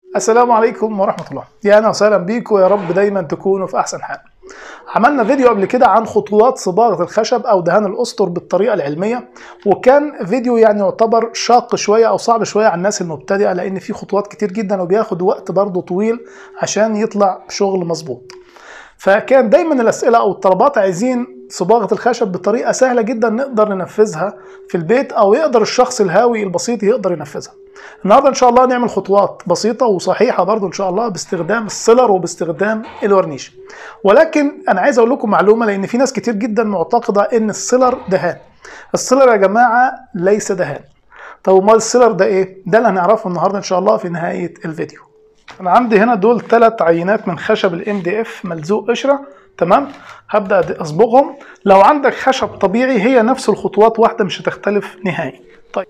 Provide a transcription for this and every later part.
السلام عليكم ورحمة الله يا أهلا وسهلا بيكم يا رب دايما تكونوا في أحسن حال عملنا فيديو قبل كده عن خطوات صباغة الخشب أو دهان الأسطر بالطريقة العلمية وكان فيديو يعني يعتبر شاق شوية أو صعب شوية على الناس المبتدئة لأن فيه خطوات كتير جدا وبياخد وقت برضه طويل عشان يطلع شغل مظبوط فكان دايما الأسئلة أو الطلبات عايزين صباغة الخشب بطريقة سهلة جدا نقدر ننفذها في البيت أو يقدر الشخص الهاوي البسيط يقدر ينفذها النهارده ان شاء الله نعمل خطوات بسيطه وصحيحه برضو ان شاء الله باستخدام السيلر وباستخدام الورنيش ولكن انا عايز اقول لكم معلومه لان في ناس كتير جدا معتقده ان السيلر دهان السيلر يا جماعه ليس دهان طب امال السيلر ده ايه ده اللي هنعرفه النهارده ان شاء الله في نهايه الفيديو انا عندي هنا دول ثلاث عينات من خشب الام دي اف ملزوق قشره تمام هبدا اصبغهم لو عندك خشب طبيعي هي نفس الخطوات واحده مش هتختلف نهائي طيب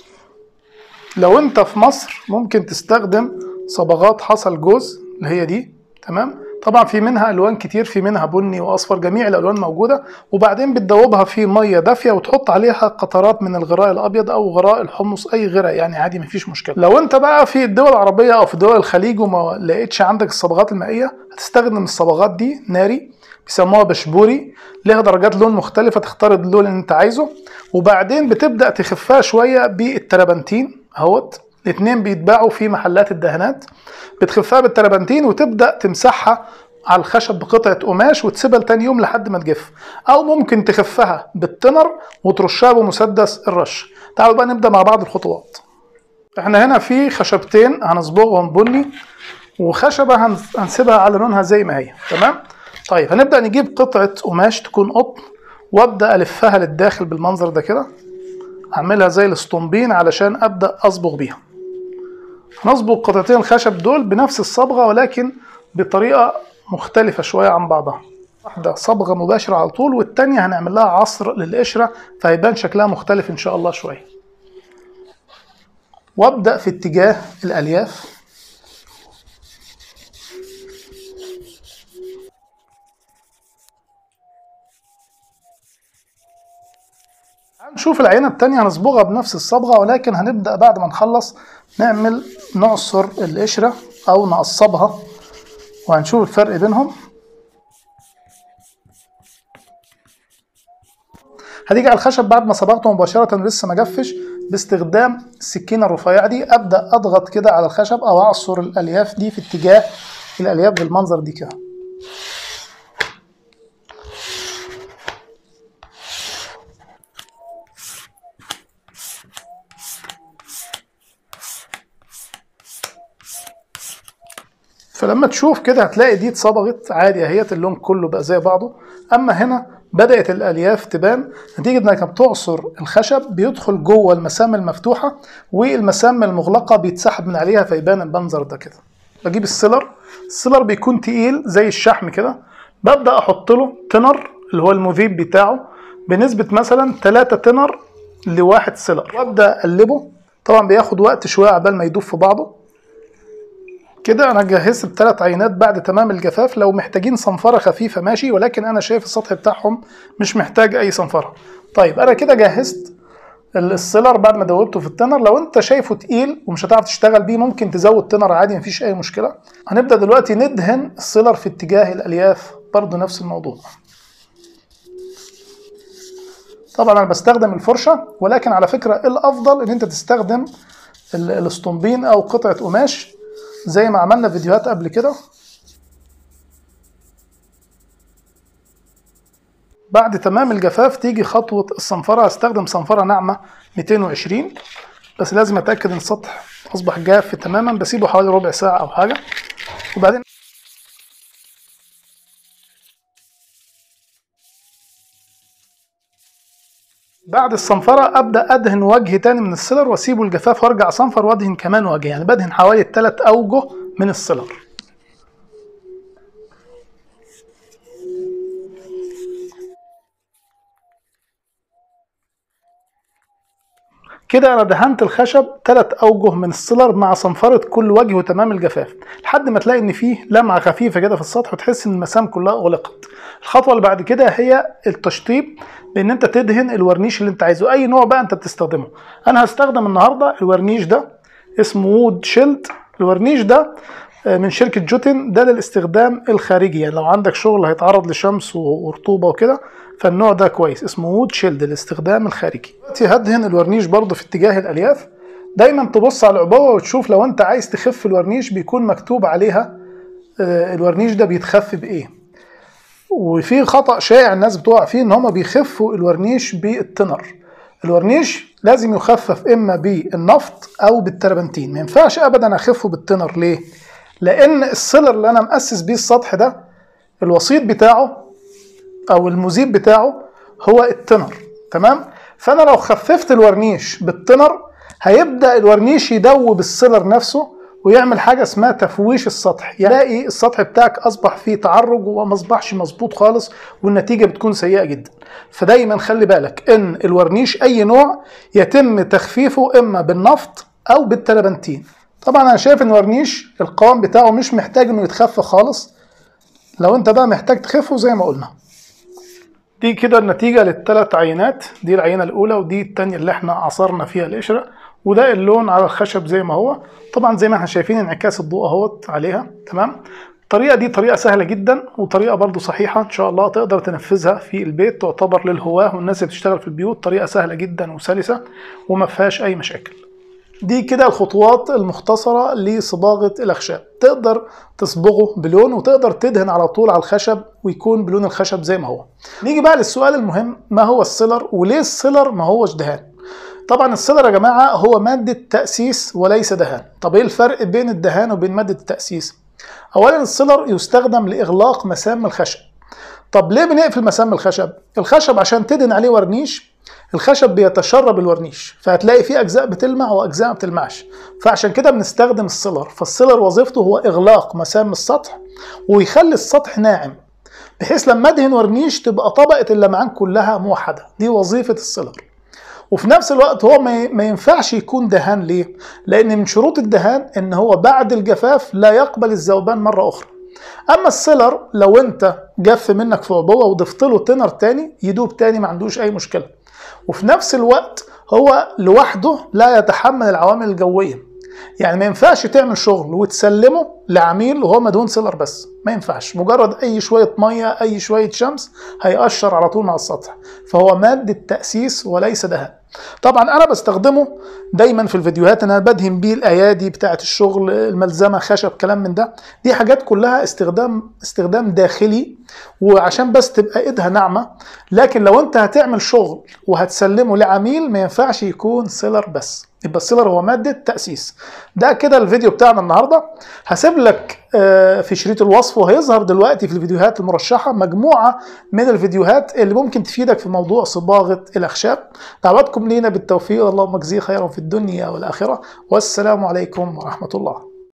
لو انت في مصر ممكن تستخدم صبغات حصل جوز اللي هي دي تمام طبعا في منها الوان كتير في منها بني واصفر جميع الالوان موجوده وبعدين بتدوبها في ميه دافيه وتحط عليها قطرات من الغراء الابيض او غراء الحمص اي غراء يعني عادي مفيش مشكله لو انت بقى في الدول العربيه او في دول الخليج وما لقيتش عندك الصبغات المائيه هتستخدم الصبغات دي ناري بيسموها بشبوري ليها درجات لون مختلفه تختار اللون اللي انت عايزه وبعدين بتبدا تخفها شويه بالتربنتين اهوت الاثنين بيتباعوا في محلات الدهانات بتخفها بالتربنتين وتبدا تمسحها على الخشب بقطعه قماش وتسيبها لتاني يوم لحد ما تجف او ممكن تخفها بالتنر وترشها بمسدس الرش تعالوا بقى نبدا مع بعض الخطوات احنا هنا في خشبتين هنصبغهم بني وخشبه هنسيبها على لونها زي ما هي تمام طيب هنبدا نجيب قطعه قماش تكون قطن وابدا الفها للداخل بالمنظر ده كده اعملها زي الاسطمبين علشان ابدا اصبغ بيها هنصبغ قطعتين الخشب دول بنفس الصبغه ولكن بطريقه مختلفه شويه عن بعضها واحده صبغه مباشره على طول والتانيه هنعمل لها عصر للقشره فهيبان شكلها مختلف ان شاء الله شويه وابدا في اتجاه الالياف هنشوف العينة التانية هنصبغها بنفس الصبغة ولكن هنبدأ بعد ما نخلص نعمل نعصر القشرة أو نقصبها وهنشوف الفرق بينهم هتيجي على الخشب بعد ما صبغته مباشرة لسه ما جفش باستخدام السكينة الرفيعة دي أبدأ أضغط كده على الخشب أو أعصر الألياف دي في اتجاه الألياف بالمنظر دي كده فلما تشوف كده هتلاقي دي اتصبغت عادي اهيت اللون كله بقى زي بعضه اما هنا بدات الالياف تبان نتيجه انك بتعصر الخشب بيدخل جوه المسام المفتوحه والمسام المغلقه بيتسحب من عليها فيبان المنظر ده كده بجيب السيلر السيلر بيكون تقيل زي الشحم كده ببدا احط له تنر اللي هو المذيب بتاعه بنسبه مثلا 3 تنر لواحد سيلر وابدا اقلبه طبعا بياخد وقت شويه عبال ما يدوب في بعضه كده انا جهزت الثلاث عينات بعد تمام الجفاف لو محتاجين صنفره خفيفه ماشي ولكن انا شايف السطح بتاعهم مش محتاج اي صنفره طيب انا كده جهزت السيلر بعد ما دوبته في التنر لو انت شايفه تقيل ومش هتعرف تشتغل بيه ممكن تزود تنر عادي مفيش اي مشكله هنبدا دلوقتي ندهن السيلر في اتجاه الالياف برضو نفس الموضوع طبعا انا بستخدم الفرشه ولكن على فكره الافضل ان انت تستخدم الاسطمبين او قطعه قماش زي ما عملنا فيديوهات قبل كده بعد تمام الجفاف تيجي خطوة الصنفرة هستخدم صنفرة ناعمة 220 بس لازم اتأكد ان السطح اصبح جاف تماما بسيبه حوالي ربع ساعة او حاجة وبعدين بعد الصنفرة أبدأ أدهن وجه تاني من السيلر وأسيبه الجفاف وأرجع أصنفر وأدهن كمان وجه يعني بدهن حوالي التلات أوجه من السيلر كده انا دهنت الخشب ثلاث اوجه من السيلر مع صنفره كل وجه وتمام الجفاف لحد ما تلاقي ان فيه لمعه خفيفه كده في السطح وتحس ان المسام كلها اغلقت الخطوه اللي بعد كده هي التشطيب بان انت تدهن الورنيش اللي انت عايزه اي نوع بقى انت بتستخدمه انا هستخدم النهارده الورنيش ده اسمه وود شيلد الورنيش ده آه، من شركة جوتن ده للاستخدام الخارجي يعني لو عندك شغل هيتعرض لشمس ورطوبة وكده فالنوع ده كويس اسمه وود شيلد للاستخدام الخارجي دلوقتي هدهن الورنيش برضه في اتجاه الألياف دايما تبص على العبوة وتشوف لو انت عايز تخف الورنيش بيكون مكتوب عليها آه، الورنيش ده بيتخف بايه وفي خطأ شائع الناس بتقع فيه ان هم بيخفوا الورنيش بالتنر الورنيش لازم يخفف اما بالنفط او بالتربنتين ما ينفعش ابدا اخفه بالتنر ليه لان السيلر اللي انا مؤسس بيه السطح ده الوسيط بتاعه او المذيب بتاعه هو التنر تمام فانا لو خففت الورنيش بالتنر هيبدا الورنيش يدوب السيلر نفسه ويعمل حاجه اسمها تفويش السطح يلاقي السطح بتاعك اصبح فيه تعرج وما اصبحش مظبوط خالص والنتيجه بتكون سيئه جدا فدايما خلي بالك ان الورنيش اي نوع يتم تخفيفه اما بالنفط او بالتلبنتين طبعا انا شايف ان الورنيش القوام بتاعه مش محتاج انه يتخفى خالص لو انت بقى محتاج تخفه زي ما قلنا دي كده النتيجة للثلاث عينات دي العينة الأولى ودي التانية اللي احنا عصرنا فيها القشرة وده اللون على الخشب زي ما هو طبعا زي ما احنا شايفين انعكاس الضوء اهوت عليها تمام الطريقة دي طريقة سهلة جدا وطريقة برضو صحيحة إن شاء الله تقدر تنفذها في البيت تعتبر للهواة والناس اللي بتشتغل في البيوت طريقة سهلة جدا وسلسة وما فيهاش أي مشاكل دي كده الخطوات المختصرة لصباغة الأخشاب تقدر تصبغه بلون وتقدر تدهن على طول على الخشب ويكون بلون الخشب زي ما هو نيجي بقى للسؤال المهم ما هو السيلر وليه السيلر ما هوش دهان طبعا السيلر يا جماعة هو مادة تأسيس وليس دهان طب ايه الفرق بين الدهان وبين مادة التأسيس اولا السيلر يستخدم لإغلاق مسام الخشب طب ليه بنقفل مسام الخشب الخشب عشان تدهن عليه ورنيش الخشب بيتشرب الورنيش فهتلاقي فيه اجزاء بتلمع واجزاء ما بتلمعش فعشان كده بنستخدم السيلر فالسيلر وظيفته هو اغلاق مسام السطح ويخلي السطح ناعم بحيث لما ادهن ورنيش تبقى طبقه اللمعان كلها موحده دي وظيفه السيلر وفي نفس الوقت هو ما ينفعش يكون دهان ليه؟ لأن من شروط الدهان إن هو بعد الجفاف لا يقبل الذوبان مرة أخرى. أما السيلر لو أنت جف منك في عبوة وضفت له تنر تاني يدوب تاني ما عندوش أي مشكلة. وفي نفس الوقت هو لوحده لا يتحمل العوامل الجوية. يعني ما ينفعش تعمل شغل وتسلمه لعميل وهو مدهون سيلر بس ما ينفعش مجرد اي شويه ميه اي شويه شمس هيقشر على طول مع السطح فهو ماده تاسيس وليس دهان طبعا انا بستخدمه دايما في الفيديوهات انا بدهن بيه الايادي بتاعه الشغل الملزمه خشب كلام من ده دي حاجات كلها استخدام استخدام داخلي وعشان بس تبقى ايدها ناعمه لكن لو انت هتعمل شغل وهتسلمه لعميل ما ينفعش يكون سيلر بس يبقى السيلر هو ماده تاسيس ده كده الفيديو بتاعنا النهارده هسيب لك في شريط الوصف وهيظهر دلوقتي في الفيديوهات المرشحه مجموعه من الفيديوهات اللي ممكن تفيدك في موضوع صباغه الاخشاب دعواتكم لينا بالتوفيق اللهم اجزيه خيرا في الدنيا والاخره والسلام عليكم ورحمه الله